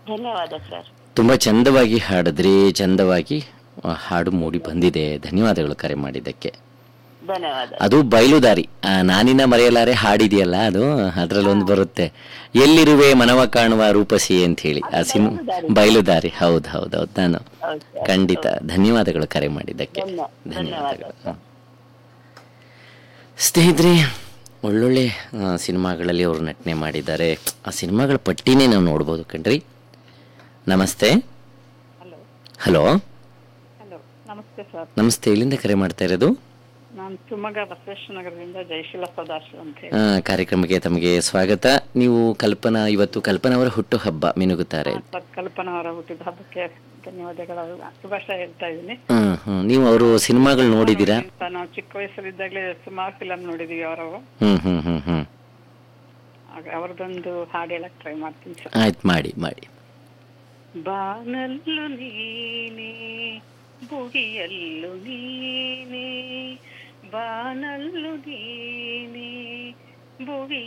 ಧನ್ಯವಾದ ಸರ್ ತುಂಬ ಚಂದವಾಗಿ ಹಾಡಿದ್ರಿ ಚಂದವಾಗಿ ಆ, ಹಾಡು ಮೂಡಿ ಬಂದಿದೆ ಧನ್ಯವಾದಗಳು ಕರೆ ಮಾಡಿದ್ದಕ್ಕೆ ಧನ್ಯವಾದ ಅದು ಬಯಲುದಾರಿ ಆ, ನಾನಿನ ಮರೆಯಲಾರೆ ಹಾಡಿದೆಯಲ್ಲ ಅದು ಅದ್ರಲ್ಲಿ ಒಂದು ಬರುತ್ತೆ ಎಲ್ಲಿರುವೆ ಮನವ ಕಾಣುವ ರೂಪಸಿ ಅಂತ ಹೇಳಿ ಆ ಸಿನಿಮಾ ಬಯಲುದಾರಿ ಹೌದು ಹೌದು ಹೌದು ನಾನು ಹೌದು ಸರ್. ಖಂಡಿತ ಧನ್ಯವಾದಗಳು ಕರೆ ಮಾಡಿದ್ದಕ್ಕೆ ಧನ್ಯ- ಧನ್ಯವಾದಗಳು ಧನ್ಯವಾದ. ಹ. ಸ್ನೇಹಿತರೆ ಒಳ್ಳೊಳ್ಳೆ ಆ, ಸಿನಿಮಾಗಳಲ್ಲಿ ಅವರು ನಟನೆ ಮಾಡಿದ್ದಾರೆ ಆ ಸಿನಿಮಾಗಳ ಪಟ್ಟಿನೇ ನಾವು ನೋಡ್ಬೋದು ಕಣ್ರಿ ನಮಸ್ತೆ ಹಲೋ ಹಲೋ ಹಲೋ ನಮಸ್ತೆ ಸರ್ ನಮಸ್ತೆ ಇಲ್ಲಿಂದ ಕರೆ ಮಾಡ್ತಾ ಇರೋದು ನಾನು ಶಿವಮೊಗ್ಗ ಬಸವೇಶ್ವರ ನಗರದಿಂದ ಜಯಶೀಲ ಸದಾಶಿವ ಅಂತ ಹೇಳಿ ಆ, ಕಾರ್ಯಕ್ರಮಕ್ಕೆ ತಮಗೆ ಸ್ವಾಗತ ನೀವು ಕಲ್ಪನಾ ಇವತ್ತು ಕಲ್ಪನಾ ಅವರ ಹುಟ್ಟು ಹಬ್ಬ ಮಿನುಗುತ್ತಾರೆ ಸರ್ ಕಲ್ಪನಾ ಅವರ ಹುಟ್ಟಿದ ಹಬ್ಬಕ್ಕೆ ಧನ್ಯವಾದಗಳು ಶುಭಾಶಯ ಹೇಳ್ತಾ ಇದ್ದೀನಿ ಹ್ಮ್ ಹ್ಮ್ ನೀವು ಅವರು ಸಿನಿಮಾಗಳು ನೋಡಿದ್ದೀರಾ ಅಂತ ನಾವು ಚಿಕ್ಕ ವಯಸ್ಸಲ್ಲಿದ್ದಾಗಲೇ ಸುಮಾರು ಫಿಲಂ ನೋಡಿದೀವಿ ಅವರವು ಹ್ಮ್ ಹ್ಮ್ ಹ್ಮ್ ಹ್ಮ್ ಆಗ ಅವರದೊಂದು ಹಾಡು ಹೇಳಕ್ ಟ್ರೈ ಮಾಡ್ತೀನಿ ಸರ್ ಆಯ್ತು ಮಾಡಿ ಮಾಡಿ ಬಾನಲ್ಲು ನೀನೆ ಬುಗಿಯಲ್ಲು ನೀನೆ ಬಾನಲ್ಲು ನೀನೆ ಬುಗಿಯ